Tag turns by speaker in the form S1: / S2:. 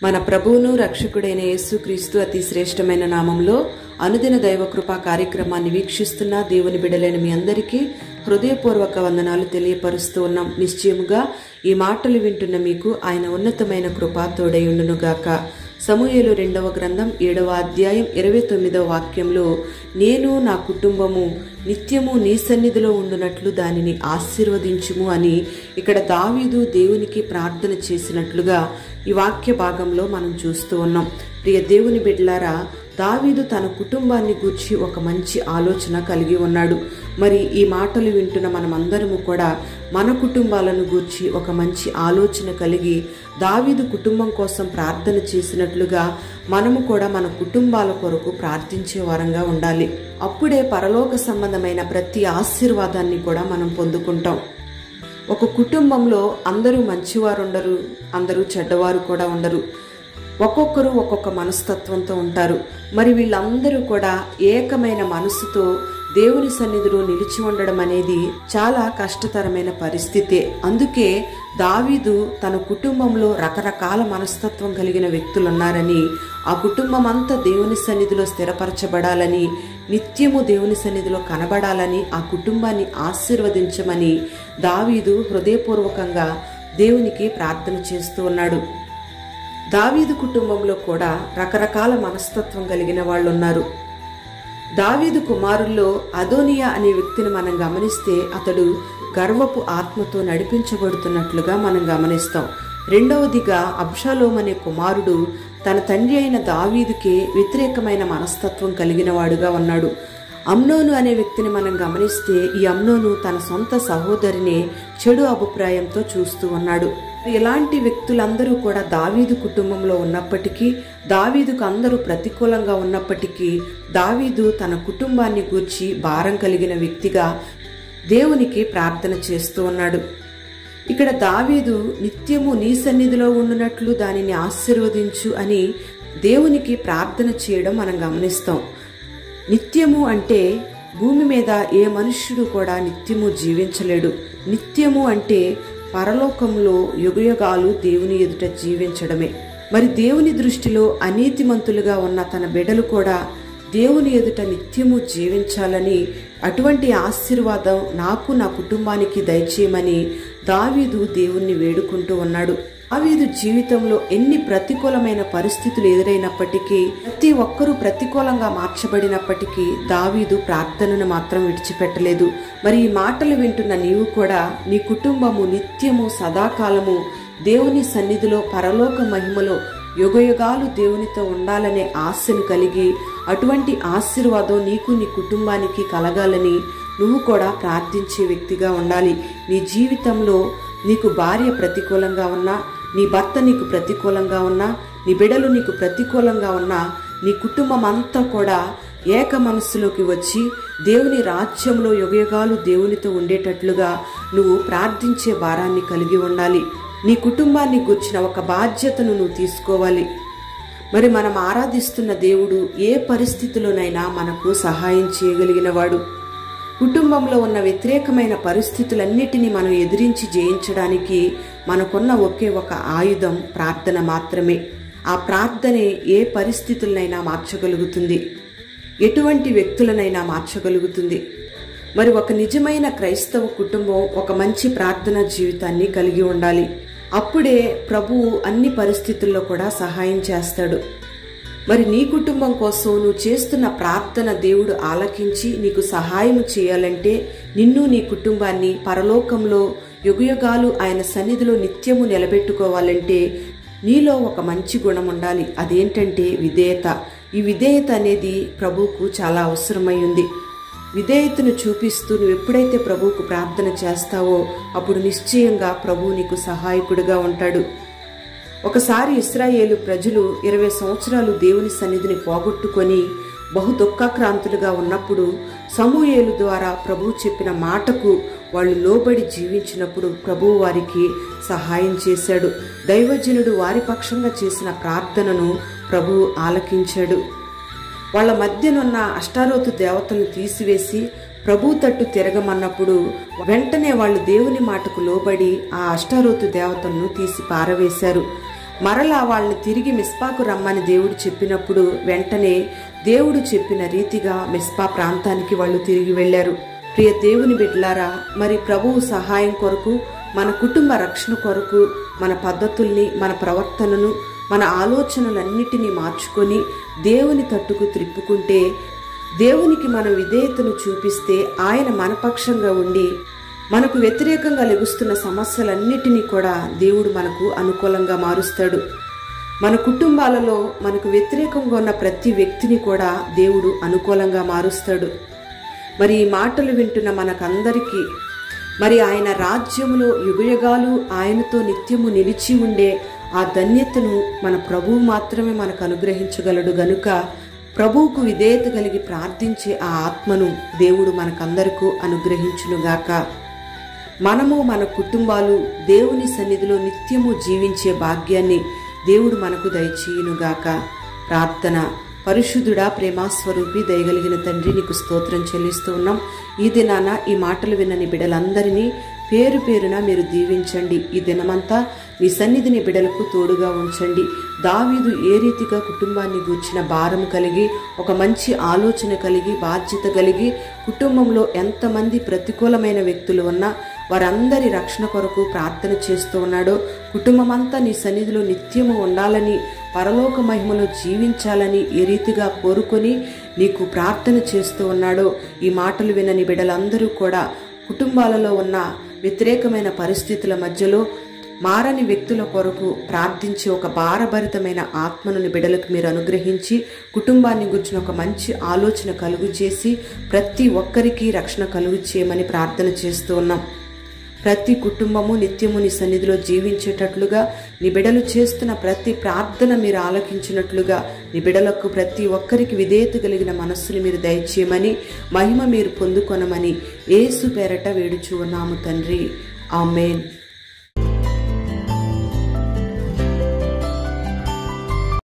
S1: మన ప్రభువును రక్షకుడైన యేసుక్రీస్తు అతి శ్రేష్టమైన నామంలో అనుదిన దైవ కృపా కార్యక్రమాన్ని వీక్షిస్తున్న దేవుని బిడలైన మీ అందరికీ హృదయపూర్వక వందనాలు తెలియపరుస్తూ ఉన్నాం నిశ్చయముగా ఈ మాటలు వింటున్న మీకు ఆయన ఉన్నతమైన కృప తోడయుండునుగాక సమూయేలు రెండవ గ్రంథం ఏడవ అధ్యాయం ఇరవై తొమ్మిదవ వాక్యంలో నేను నా కుటుంబము నిత్యము నీ సన్నిధిలో ఉండునట్లు దానిని ఆశీర్వదించుము అని ఇక్కడ దావీదు దేవునికి ప్రార్థన చేసినట్లుగా ఈ వాక్య భాగంలో మనం చూస్తూ ఉన్నాం ప్రియ దేవుని బిడ్లారా దావీదు తన కుటుంబాన్ని గూర్చి ఒక మంచి ఆలోచన కలిగి ఉన్నాడు మరి ఈ మాటలు వింటున్న మనమందరము కూడా మన కుటుంబాలను గూర్చి ఒక మంచి ఆలోచన కలిగి దావీదు కుటుంబం కోసం ప్రార్థన చేసినట్లుగా మనము కూడా మన కుటుంబాల కొరకు ప్రార్థించే వారంగా ఉండాలి అప్పుడే పరలోక సంబంధమైన ప్రతి ఆశీర్వాదాన్ని కూడా మనం పొందుకుంటాం ఒక కుటుంబంలో అందరూ మంచివారు ఉండరు అందరూ చెడ్డవారు కూడా ఉండరు ఒక్కొక్కరు ఒక్కొక్క మనస్తత్వంతో ఉంటారు మరి వీళ్ళందరూ కూడా ఏకమైన మనసుతో దేవుని సన్నిధిలో నిలిచి ఉండడం అనేది చాలా కష్టతరమైన పరిస్థితే అందుకే దావీదు తన కుటుంబంలో రకరకాల మనస్తత్వం కలిగిన వ్యక్తులున్నారని ఆ కుటుంబం అంతా దేవుని సన్నిధిలో స్థిరపరచబడాలని నిత్యము దేవుని సన్నిధిలో కనబడాలని ఆ కుటుంబాన్ని ఆశీర్వదించమని దావీదు హృదయపూర్వకంగా దేవునికి ప్రార్థన చేస్తూ ఉన్నాడు దావీదు కుటుంబంలో కూడా రకరకాల మనస్తత్వం కలిగిన వాళ్ళు ఉన్నారు దావీదు కుమారుల్లో అదోనియా అనే వ్యక్తిని మనం గమనిస్తే అతడు గర్వపు ఆత్మతో నడిపించబడుతున్నట్లుగా మనం గమనిస్తాం రెండవదిగా అబ్షాలోం అనే కుమారుడు తన తండ్రి అయిన దావీదుకే వ్యతిరేకమైన మనస్తత్వం కలిగిన వాడుగా ఉన్నాడు అమ్నోను అనే వ్యక్తిని మనం గమనిస్తే ఈ అమ్నోను తన సొంత సహోదరిని చెడు అభిప్రాయంతో చూస్తూ ఉన్నాడు ఇలాంటి వ్యక్తులందరూ కూడా దావీదు కుటుంబంలో ఉన్నప్పటికీ దావీదుకు అందరూ ప్రతికూలంగా ఉన్నప్పటికీ దావీదు తన కుటుంబాన్ని గూర్చి భారం కలిగిన వ్యక్తిగా దేవునికి ప్రార్థన చేస్తూ ఉన్నాడు ఇక్కడ దావీదు నిత్యము నీ సన్నిధిలో ఉండునట్లు దానిని ఆశీర్వదించు అని దేవునికి ప్రార్థన చేయడం మనం గమనిస్తాం నిత్యము అంటే భూమి మీద ఏ మనుష్యుడు కూడా నిత్యము జీవించలేడు నిత్యము అంటే పరలోకంలో యుగయుగాలు దేవుని ఎదుట జీవించడమే మరి దేవుని దృష్టిలో అనీతిమంతులుగా ఉన్న తన బిడలు కూడా దేవుని ఎదుట నిత్యము జీవించాలని అటువంటి ఆశీర్వాదం నాకు నా కుటుంబానికి దయచేయమని దావీదు దేవుణ్ణి వేడుకుంటూ ఉన్నాడు దావీదు జీవితంలో ఎన్ని ప్రతికూలమైన పరిస్థితులు ఎదురైనప్పటికీ ప్రతి ఒక్కరూ ప్రతికూలంగా మార్చబడినప్పటికీ దావీదు ప్రార్థనను మాత్రం విడిచిపెట్టలేదు మరి ఈ మాటలు వింటున్న నీవు కూడా నీ కుటుంబము నిత్యము సదాకాలము దేవుని సన్నిధిలో పరలోక మహిమలో యుగయుగాలు దేవునితో ఉండాలనే ఆశను కలిగి అటువంటి ఆశీర్వాదం నీకు నీ కుటుంబానికి కలగాలని నువ్వు కూడా ప్రార్థించే వ్యక్తిగా ఉండాలి నీ జీవితంలో నీకు భార్య ప్రతికూలంగా ఉన్నా నీ భర్త నీకు ప్రతికూలంగా ఉన్నా నీ బిడలు నీకు ప్రతికూలంగా ఉన్నా నీ కుటుంబం అంతా కూడా ఏక మనస్సులోకి వచ్చి దేవుని రాజ్యంలో యుగయుగాలు దేవునితో ఉండేటట్లుగా నువ్వు ప్రార్థించే భారాన్ని కలిగి ఉండాలి నీ కుటుంబాన్ని గుర్చిన ఒక బాధ్యతను నువ్వు తీసుకోవాలి మరి మనం ఆరాధిస్తున్న దేవుడు ఏ పరిస్థితిలోనైనా మనకు సహాయం చేయగలిగినవాడు కుటుంబంలో ఉన్న వ్యతిరేకమైన పరిస్థితులన్నిటినీ మనం ఎదిరించి జయించడానికి మనకున్న ఒకే ఒక ఆయుధం ప్రార్థన మాత్రమే ఆ ప్రార్థనే ఏ పరిస్థితులనైనా మార్చగలుగుతుంది ఎటువంటి వ్యక్తులనైనా మార్చగలుగుతుంది మరి ఒక నిజమైన క్రైస్తవ కుటుంబం ఒక మంచి ప్రార్థన జీవితాన్ని కలిగి ఉండాలి అప్పుడే ప్రభువు అన్ని పరిస్థితుల్లో కూడా సహాయం చేస్తాడు మరి నీ కుటుంబం కోసం నువ్వు చేస్తున్న ప్రార్థన దేవుడు ఆలకించి నీకు సహాయం చేయాలంటే నిన్ను నీ కుటుంబాన్ని పరలోకంలో యుగయుగాలు ఆయన సన్నిధిలో నిత్యము నిలబెట్టుకోవాలంటే నీలో ఒక మంచి గుణం ఉండాలి అదేంటంటే విధేయత ఈ విధేయత అనేది ప్రభువుకు చాలా అవసరమై ఉంది విధేయతను చూపిస్తూ నువ్వు ఎప్పుడైతే ప్రభువుకు ప్రార్థన చేస్తావో అప్పుడు నిశ్చయంగా ప్రభువు నీకు సహాయకుడిగా ఉంటాడు ఒకసారి ఇస్రాయేలు ప్రజలు ఇరవై సంవత్సరాలు దేవుని సన్నిధిని పోగొట్టుకొని బహు దుఃఖాక్రాంతులుగా ఉన్నప్పుడు సమూయేలు ద్వారా ప్రభువు చెప్పిన మాటకు వాళ్ళు లోబడి జీవించినప్పుడు ప్రభువు వారికి సహాయం చేశాడు దైవజనుడు వారి పక్షంగా చేసిన ప్రార్థనను ప్రభువు ఆలకించాడు వాళ్ళ మధ్యనున్న అష్టారోతు దేవతలను తీసివేసి ప్రభు తట్టు తిరగమన్నప్పుడు వెంటనే వాళ్ళు దేవుని మాటకు లోబడి ఆ అష్టారోతు దేవతలను తీసి పారవేశారు మరలా వాళ్ళని తిరిగి మిస్పాకు రమ్మని దేవుడు చెప్పినప్పుడు వెంటనే దేవుడు చెప్పిన రీతిగా మిస్పా ప్రాంతానికి వాళ్ళు తిరిగి వెళ్లారు ప్రియ దేవుని బిడ్డలారా మరి ప్రభువు సహాయం కొరకు మన కుటుంబ రక్షణ కొరకు మన పద్ధతుల్ని మన ప్రవర్తనను మన ఆలోచనలన్నిటినీ మార్చుకొని దేవుని తట్టుకు త్రిప్పుకుంటే దేవునికి మనం విధేయతను చూపిస్తే ఆయన మనపక్షంగా ఉండి మనకు వ్యతిరేకంగా లెగుస్తున్న సమస్యలన్నిటినీ కూడా దేవుడు మనకు అనుకూలంగా మారుస్తాడు మన కుటుంబాలలో మనకు వ్యతిరేకంగా ఉన్న ప్రతి వ్యక్తిని కూడా దేవుడు అనుకూలంగా మారుస్తాడు మరి ఈ మాటలు వింటున్న మనకందరికీ మరి ఆయన రాజ్యములో యుగయుగాలు ఆయనతో నిత్యము నిలిచి ఉండే ఆ ధన్యతను మన ప్రభువు మాత్రమే మనకు అనుగ్రహించగలడు గనుక ప్రభువుకు విధేయత కలిగి ప్రార్థించే ఆ ఆత్మను దేవుడు మనకందరకు అనుగ్రహించునుగాక మనము మన కుటుంబాలు దేవుని సన్నిధిలో నిత్యము జీవించే భాగ్యాన్ని దేవుడు మనకు దయచేయునుగాక ప్రార్థన పరిశుద్ధుడా ప్రేమాస్వరూపి దయగలిగిన తండ్రి నీకు స్తోత్రం చెల్లిస్తూ ఉన్నాం ఈ దినాన ఈ మాటలు విన్నని బిడ్డలందరినీ పేరు పేరున మీరు దీవించండి ఈ దినమంతా నీ సన్నిధిని బిడలకు తోడుగా ఉంచండి దావీదు ఏ రీతిగా కుటుంబాన్ని గూర్చిన భారం కలిగి ఒక మంచి ఆలోచన కలిగి బాధ్యత కలిగి కుటుంబంలో ఎంతమంది ప్రతికూలమైన వ్యక్తులు ఉన్నా వారందరి రక్షణ కొరకు ప్రార్థన చేస్తూ ఉన్నాడో కుటుంబమంతా నీ సన్నిధిలో నిత్యము ఉండాలని పరలోక మహిమలో జీవించాలని ఏ రీతిగా కోరుకొని నీకు ప్రార్థన చేస్తూ ఉన్నాడో ఈ మాటలు వినని బిడ్డలందరూ కూడా కుటుంబాలలో ఉన్న వ్యతిరేకమైన పరిస్థితుల మధ్యలో మారని వ్యక్తుల కొరకు ప్రార్థించి ఒక భారభరితమైన ఆత్మను బిడలకు మీరు అనుగ్రహించి కుటుంబాన్ని గుర్చిన ఒక మంచి ఆలోచన కలుగు చేసి ప్రతి ఒక్కరికి రక్షణ కలుగు చేయమని ప్రార్థన చేస్తూ ఉన్నాం ప్రతి కుటుంబము నిత్యము నీ సన్నిధిలో జీవించేటట్లుగా నీ బిడలు చేస్తున్న ప్రతి ప్రార్థన మీరు ఆలకించినట్లుగా నీ బిడలకు ప్రతి ఒక్కరికి విధేయత కలిగిన మనస్సుని మీరు దయచేయమని మహిమ మీరు పొందుకొనమని ఏసు పేరట వేడుచు ఉన్నాము తండ్రి ఆమెన్